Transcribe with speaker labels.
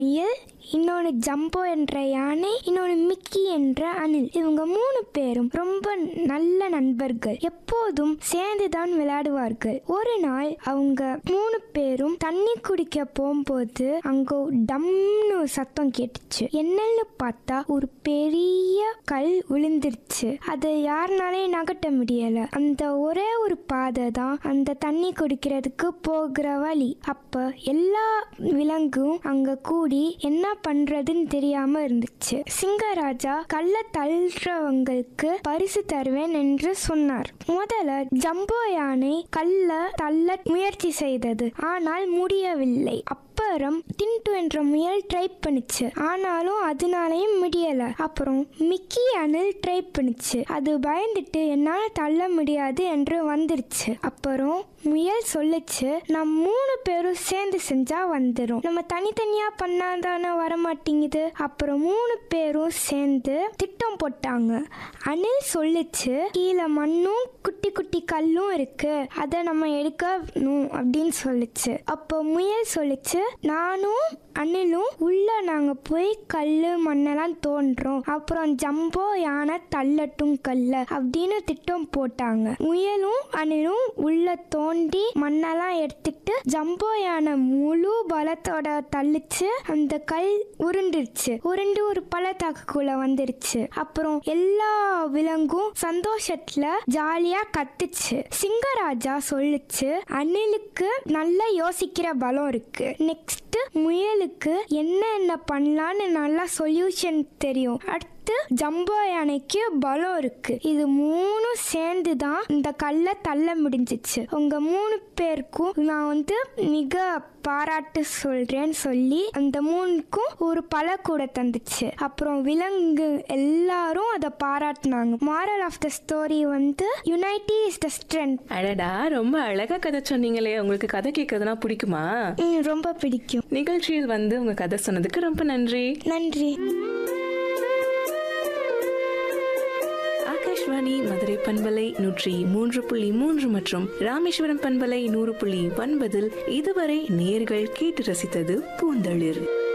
Speaker 1: முயல் இன்னொன்று ஜம்போ என்ற யானை இன்னொன்று மிக்கி என்ற அணில் இவங்க மூணு பேரும் ரொம்ப நல்ல நண்பர்கள் எப்போதும் சேர்ந்து தான் விளையாடுவார்கள் ஒரு நாள் அவங்க மூணு பேரும் தண்ணி குடிக்க போகும்போது அங்க டம்னு ஒரு சத்தம் கேட்டுச்சு என்னன்னு பார்த்தா ஒரு பெரிய கல் விழுந்துருச்சு அதை யாருனாலையும் நகட்ட முடியல அந்த ஒரே ஒரு பாதை தான் அந்த தண்ணி குடிக்கிறதுக்கு போகிற வழி அப்ப எல்லா விலங்கும் அங்க கூடி என்ன பண்றதுன்னு தெரியாம இருந்துச்சு சிங்கராஜா கல்ல தள்ளுறவங்களுக்கு பரிசு தருவேன் என்று சொன்னார் முதல்ல ஜம்போ யானை கல்ல தள்ள முயற்சி செய்தது ஆனால் முடியவில்லை அப்புறம் டின்டு என்ற முயல் ட்ரை பண்ணுச்சு ஆனாலும் அதனாலையும் முடியல அப்புறம் மிக்கி அணில் ட்ரை பண்ணுச்சு அது பயந்துட்டு என்னால தள்ள முடியாது என்று வந்துருச்சு அப்புறம் முயல் சொல்லுச்சு நம்ம மூணு பேரும் சேர்ந்து செஞ்சா வந்துடும் நம்ம தனித்தனியா பண்ணாதானே வர மாட்டேங்குது அப்புறம் மூணு பேரும் சேர்ந்து திட்டம் போட்டாங்க அணில் சொல்லுச்சு கீழே மண்ணும் குட்டி குட்டி கல்லும் இருக்கு அதை நம்ம எடுக்கணும் அப்படின்னு சொல்லுச்சு அப்போ முயல் சொல்லுச்சு நானும் அணிலும் உள்ள நாங்க போய் கல்லு மண்ணெல்லாம் தோன்றோம் அப்புறம் ஜம்போ யானை தள்ளட்டும் கல்ல அப்படின்னு திட்டம் போட்டாங்க முயலும் அணிலும் உள்ள தோண்டி மண்ணெல்லாம் எடுத்துட்டு ஜம்போ யானை முழு பலத்தோட தள்ளிச்சு அந்த கல் உருண்டுருச்சு உருண்டு ஒரு பள்ளத்தாக்குக்குள்ள வந்துருச்சு அப்புறம் எல்லா விலங்கும் சந்தோஷத்துல ஜாலியா கத்துச்சு சிங்கராஜா சொல்லுச்சு அணிலுக்கு நல்லா யோசிக்கிற பலம் இருக்கு நெக்ஸ்ட் முயலுக்கு என்ன என்ன பண்ணலான்னு நல்லா சொல்யூஷன் தெரியும் அடுத்து ஜம்போ யானைக்கு பலம் இருக்கு இது மூணும் சேர்ந்து தான் இந்த கல்லை தள்ள முடிஞ்சிச்சு உங்க மூணு பேருக்கும் நான் வந்து மிக பாராட்டு சொல்றேன்னு சொல்லி அந்த மூணுக்கும் ஒரு பல கூட தந்துச்சு அப்புறம் விலங்கு எல்லாரும் அதை பாராட்டினாங்க மாரல் ஆஃப் த ஸ்டோரி வந்து யுனைட்டி இஸ் த ஸ்ட்ரென்த்
Speaker 2: அடடா ரொம்ப அழகா கதை சொன்னீங்களே உங்களுக்கு கதை கேட்கறதுனா பிடிக்குமா
Speaker 1: ரொம்ப பிடிக்கும்
Speaker 2: நிகழ்ச்சியில் வந்து உங்க கதை சொன்னதுக்கு ரொம்ப நன்றி
Speaker 1: நன்றி
Speaker 2: ஆகாஷ்வாணி மதுரை பண்பலை நூற்றி மூன்று புள்ளி மூன்று மற்றும் ராமேஸ்வரம் பண்பலை நூறு புள்ளி ஒன்பதில் இதுவரை நேர்கள் கேட்டு ரசித்தது பூந்தளிர்